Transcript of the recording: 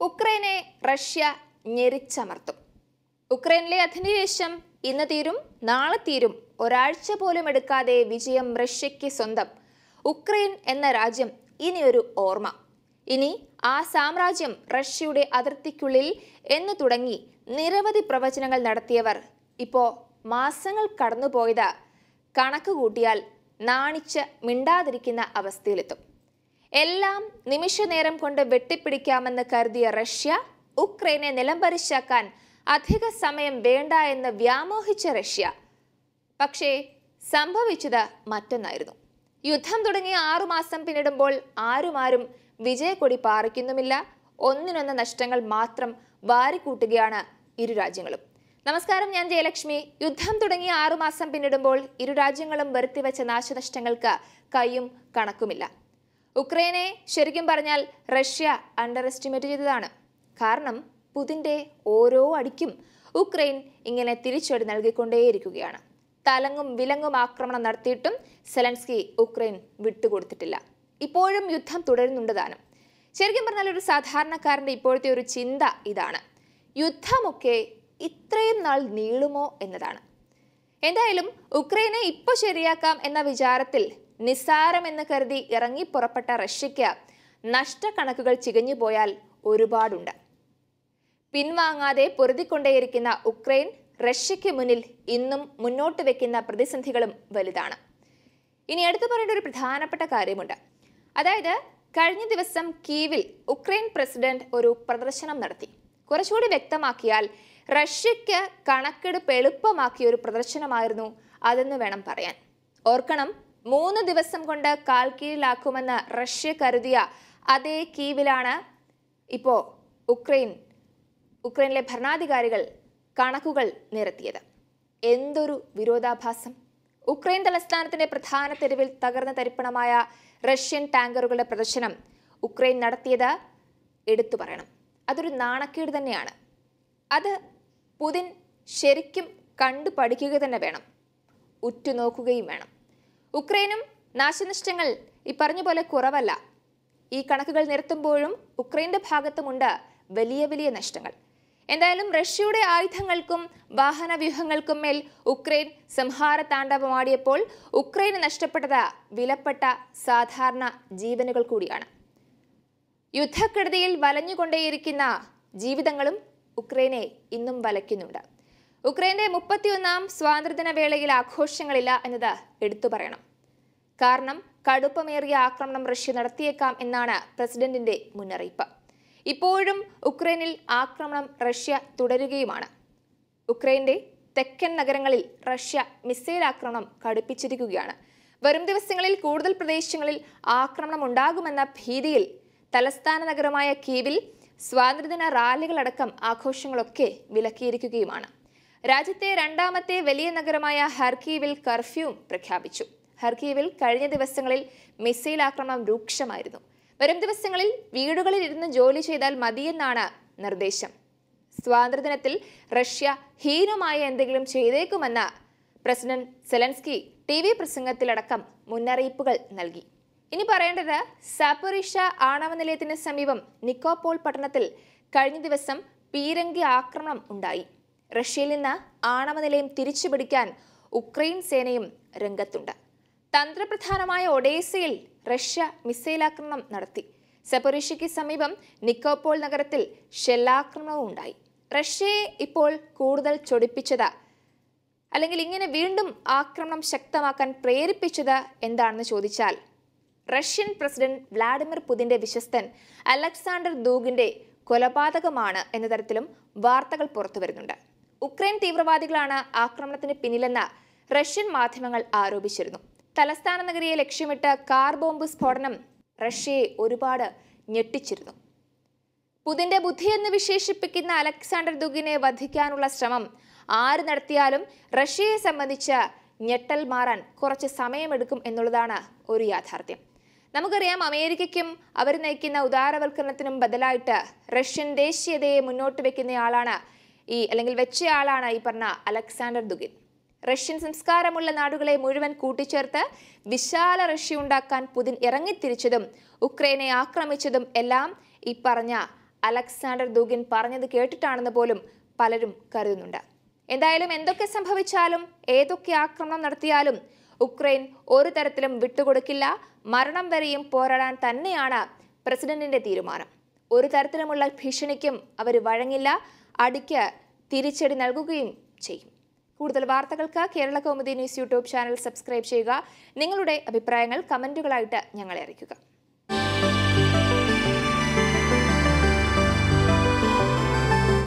ഉക്രൈനെ Russia ഞെരിച്ചമർത്തും ഉക്രൈനിലെ അധിനിവേശം ഇന്ന് തീരും നാളെ തീരും ഒരാഴ്ച പോലും എടുക്കാതെ വിജയം റഷ്യയ്ക്ക് സ്വന്തം ഉക്രൈൻ എന്ന രാജ്യം ഇനിയൊരു ഓർമ്മ ഇനി ആ സാമ്രാജ്യം റഷ്യയുടെ അതിർത്തിക്കുള്ളിൽ എന്ന് തുടങ്ങി നിരവധി പ്രവചനങ്ങൾ നടത്തിയവർ ഇപ്പോ മാസങ്ങൾ കടന്നുപോയത് കണക്ക് കൂട്ടിയാൽ നാണിച്ച് മിണ്ടാതിരിക്കുന്ന അവസ്ഥയിലെത്തും എല്ലാം നിമിഷനേരം കൊണ്ട് വെട്ടിപ്പിടിക്കാമെന്ന് കരുതിയ റഷ്യ ഉക്രൈനെ നിലംപരിശാക്കാൻ അധിക സമയം വേണ്ട എന്ന് വ്യാമോഹിച്ച റഷ്യ പക്ഷേ സംഭവിച്ചത് മറ്റൊന്നായിരുന്നു യുദ്ധം തുടങ്ങിയ ആറുമാസം പിന്നിടുമ്പോൾ ആരുമാരും വിജയക്കൊടി പാറിക്കുന്നുമില്ല ഒന്നിനൊന്ന് നഷ്ടങ്ങൾ മാത്രം വാരിക്കൂട്ടുകയാണ് ഇരു രാജ്യങ്ങളും നമസ്കാരം ഞാൻ ജയലക്ഷ്മി യുദ്ധം തുടങ്ങിയ ആറുമാസം പിന്നിടുമ്പോൾ ഇരു രാജ്യങ്ങളും വരുത്തിവെച്ച നാശനഷ്ടങ്ങൾക്ക് കൈയും കണക്കുമില്ല ഉക്രൈനെ ശരിക്കും പറഞ്ഞാൽ റഷ്യ അണ്ടർ എസ്റ്റിമേറ്റ് ചെയ്തതാണ് കാരണം പുതിന്റെ ഓരോ അടിക്കും ഉക്രൈൻ ഇങ്ങനെ തിരിച്ചടി നൽകിക്കൊണ്ടേയിരിക്കുകയാണ് തലങ്ങും വിലങ്ങും ആക്രമണം നടത്തിയിട്ടും സെലൻസ്കി ഉക്രൈൻ വിട്ടുകൊടുത്തിട്ടില്ല ഇപ്പോഴും യുദ്ധം തുടരുന്നുണ്ട് താനും ശരിക്കും പറഞ്ഞാൽ ഒരു സാധാരണക്കാരന്റെ ഇപ്പോഴത്തെ ഒരു ചിന്ത ഇതാണ് യുദ്ധമൊക്കെ ഇത്രയും നാൾ നീളുമോ എന്നതാണ് എന്തായാലും ഉക്രൈനെ ഇപ്പോൾ ശരിയാക്കാം എന്ന വിചാരത്തിൽ നിസ്സാരമെന്ന് കരുതി ഇറങ്ങി പുറപ്പെട്ട റഷ്യയ്ക്ക് നഷ്ടക്കണക്കുകൾ ചികഞ്ഞു പോയാൽ ഒരുപാടുണ്ട് പിൻവാങ്ങാതെ പൊരുതിക്കൊണ്ടേയിരിക്കുന്ന ഉക്രൈൻ റഷ്യയ്ക്ക് മുന്നിൽ ഇന്നും മുന്നോട്ട് വെക്കുന്ന പ്രതിസന്ധികളും വലുതാണ് ഇനി എടുത്തു പറയേണ്ട ഒരു പ്രധാനപ്പെട്ട കാര്യമുണ്ട് അതായത് കഴിഞ്ഞ ദിവസം കീവിൽ ഉക്രൈൻ പ്രസിഡന്റ് ഒരു പ്രദർശനം നടത്തി കുറച്ചുകൂടി വ്യക്തമാക്കിയാൽ റഷ്യയ്ക്ക് കണക്കെടുപ്പ് എളുപ്പമാക്കിയ ഒരു പ്രദർശനമായിരുന്നു അതെന്ന് വേണം പറയാൻ ഓർക്കണം മൂന്ന് ദിവസം കൊണ്ട് കാൽ കീഴിലാക്കുമെന്ന് റഷ്യ കരുതിയ അതേ കീവിലാണ് ഇപ്പോൾ ഉക്രൈൻ ഉക്രൈനിലെ ഭരണാധികാരികൾ കണക്കുകൾ നിരത്തിയത് എന്തൊരു വിരോധാഭാസം ഉക്രൈൻ തലസ്ഥാനത്തിന്റെ പ്രധാന തെരുവിൽ തകർന്ന തരിപ്പണമായ റഷ്യൻ ടാങ്കറുകളുടെ പ്രദർശനം ഉക്രൈൻ നടത്തിയത് എടുത്തു പറയണം അതൊരു നാണക്കേട് തന്നെയാണ് അത് പുതിൻ ശരിക്കും കണ്ടു പഠിക്കുക തന്നെ വേണം ഉറ്റുനോക്കുകയും വേണം ഉക്രൈനും നാശനഷ്ടങ്ങൾ ഈ പറഞ്ഞ പോലെ കുറവല്ല ഈ കണക്കുകൾ നിരത്തുമ്പോഴും ഉക്രൈന്റെ ഭാഗത്തുമുണ്ട് വലിയ വലിയ നഷ്ടങ്ങൾ എന്തായാലും റഷ്യയുടെ ആയുധങ്ങൾക്കും വാഹന വ്യൂഹങ്ങൾക്കും മേൽ ഉക്രൈൻ സംഹാര താണ്ഡവമാടിയപ്പോൾ ഉക്രൈന് നഷ്ടപ്പെട്ടത് വിലപ്പെട്ട സാധാരണ ജീവനുകൾ കൂടിയാണ് യുദ്ധക്കെടുതിയിൽ വലഞ്ഞുകൊണ്ടേയിരിക്കുന്ന ജീവിതങ്ങളും ഉക്രൈനെ ഇന്നും വലയ്ക്കുന്നുണ്ട് ഉക്രൈന്റെ മുപ്പത്തിയൊന്നാം സ്വാതന്ത്ര്യദിന വേളയിൽ ആഘോഷങ്ങളില്ല എന്നത് എടുത്തു പറയണം കാരണം കടുപ്പമേറിയ ആക്രമണം റഷ്യ നടത്തിയേക്കാം എന്നാണ് പ്രസിഡന്റിന്റെ മുന്നറിയിപ്പ് ഇപ്പോഴും ഉക്രൈനിൽ ആക്രമണം റഷ്യ തുടരുകയുമാണ് ഉക്രൈന്റെ തെക്കൻ നഗരങ്ങളിൽ റഷ്യ മിസൈൽ ആക്രമണം കടുപ്പിച്ചിരിക്കുകയാണ് വരും ദിവസങ്ങളിൽ കൂടുതൽ പ്രദേശങ്ങളിൽ ആക്രമണം ഉണ്ടാകുമെന്ന ഭീതിയിൽ തലസ്ഥാന നഗരമായ കീവിൽ സ്വാതന്ത്ര്യദിന റാലികളടക്കം ആഘോഷങ്ങളൊക്കെ വിലക്കിയിരിക്കുകയുമാണ് രാജ്യത്തെ രണ്ടാമത്തെ വലിയ നഗരമായ ഹർക്കീവിൽ കർഫ്യൂം പ്രഖ്യാപിച്ചു ഹർക്കീവിൽ കഴിഞ്ഞ ദിവസങ്ങളിൽ മിസൈൽ ആക്രമണം രൂക്ഷമായിരുന്നു വരും ദിവസങ്ങളിൽ വീടുകളിൽ ഇരുന്ന് ജോലി ചെയ്താൽ മതിയെന്നാണ് നിർദ്ദേശം സ്വാതന്ത്ര്യദിനത്തിൽ റഷ്യ ഹീനമായ എന്തെങ്കിലും ചെയ്തേക്കുമെന്ന് പ്രസിഡന്റ് സെലൻസ്കി ടി വി പ്രസംഗത്തിലടക്കം മുന്നറിയിപ്പുകൾ നൽകി ഇനി പറയേണ്ടത് സാപ്പറിഷ ആണവ നിലയത്തിന് സമീപം നിക്കോപോൾ പട്ടണത്തിൽ കഴിഞ്ഞ ദിവസം പീരങ്കി ആക്രമണം ഉണ്ടായി റഷ്യയിൽ നിന്ന് ആണവ നിലയം തിരിച്ചുപിടിക്കാൻ ഉക്രൈൻ സേനയും രംഗത്തുണ്ട് തന്ത്രപ്രധാനമായ ഒഡേസയിൽ റഷ്യ മിസൈൽ ആക്രമണം നടത്തി സെപ്പറീഷ്യയ്ക്ക് സമീപം നിക്കോപോൾ നഗരത്തിൽ ഷെല്ലാക്രമണവും ഉണ്ടായി റഷ്യയെ ഇപ്പോൾ കൂടുതൽ ചൊടിപ്പിച്ചത് അല്ലെങ്കിൽ ഇങ്ങനെ വീണ്ടും ആക്രമണം ശക്തമാക്കാൻ പ്രേരിപ്പിച്ചത് എന്താണെന്ന് ചോദിച്ചാൽ റഷ്യൻ പ്രസിഡന്റ് വ്ളാഡിമിർ പുതിന്റെ വിശ്വസ്തൻ അലക്സാണ്ടർ ദൂഗിന്റെ കൊലപാതകമാണ് എന്ന തരത്തിലും വാർത്തകൾ പുറത്തു വരുന്നുണ്ട് ഉക്രൈൻ തീവ്രവാദികളാണ് ആക്രമണത്തിന് പിന്നിലെന്ന് റഷ്യൻ മാധ്യമങ്ങൾ ആരോപിച്ചിരുന്നു തലസ്ഥാന നഗരിയെ ലക്ഷ്യമിട്ട് കാർ ബോംബ് സ്ഫോടനം റഷ്യയെ ഒരുപാട് ഞെട്ടിച്ചിരുന്നു പുതിന്റെ ബുദ്ധി എന്ന് വിശേഷിപ്പിക്കുന്ന അലക്സാണ്ടർ ദുഗിനെ വധിക്കാനുള്ള ശ്രമം ആര് നടത്തിയാലും റഷ്യയെ സംബന്ധിച്ച് ഞെട്ടൽ മാറാൻ കുറച്ച് സമയമെടുക്കും എന്നുള്ളതാണ് ഒരു യാഥാർത്ഥ്യം നമുക്കറിയാം അമേരിക്കയ്ക്കും അവർ നയിക്കുന്ന ഉദാരവൽക്കരണത്തിനും ബദലായിട്ട് റഷ്യൻ ദേശീയതയെ മുന്നോട്ട് വെക്കുന്നയാളാണ് ഈ അല്ലെങ്കിൽ വെച്ചയാളാണ് ഈ പറഞ്ഞ അലക്സാണ്ടർ ദുഗിൻ റഷ്യൻ സംസ്കാരമുള്ള നാടുകളെ മുഴുവൻ കൂട്ടിച്ചേർത്ത് വിശാല റഷ്യ ഉണ്ടാക്കാൻ പുതിൻ ഇറങ്ങിത്തിരിച്ചതും ഉക്രൈനെ ആക്രമിച്ചതും എല്ലാം ഈ പറഞ്ഞ അലക്സാണ്ടർ ദൂഗിൻ പറഞ്ഞത് കേട്ടിട്ടാണെന്ന് പോലും പലരും കരുതുന്നുണ്ട് എന്തായാലും എന്തൊക്കെ സംഭവിച്ചാലും ഏതൊക്കെ ആക്രമണം നടത്തിയാലും ഉക്രൈൻ ഒരു തരത്തിലും വിട്ടുകൊടുക്കില്ല മരണം വരെയും പോരാടാൻ തന്നെയാണ് പ്രസിഡന്റിന്റെ തീരുമാനം ഒരു തരത്തിലുമുള്ള ഭീഷണിക്കും അവർ വഴങ്ങില്ല അടിക്ക് തിരിച്ചടി നൽകുകയും ചെയ്യും കൂടുതൽ വാർത്തകൾക്ക് Kerala Kaumudi news YouTube channel subscribe ചെയ്യുക നിങ്ങളുടെ അഭിപ്രായങ്ങൾ കമന്റുകളായിട്ട് ഞങ്ങളെ അറിയിക്കുക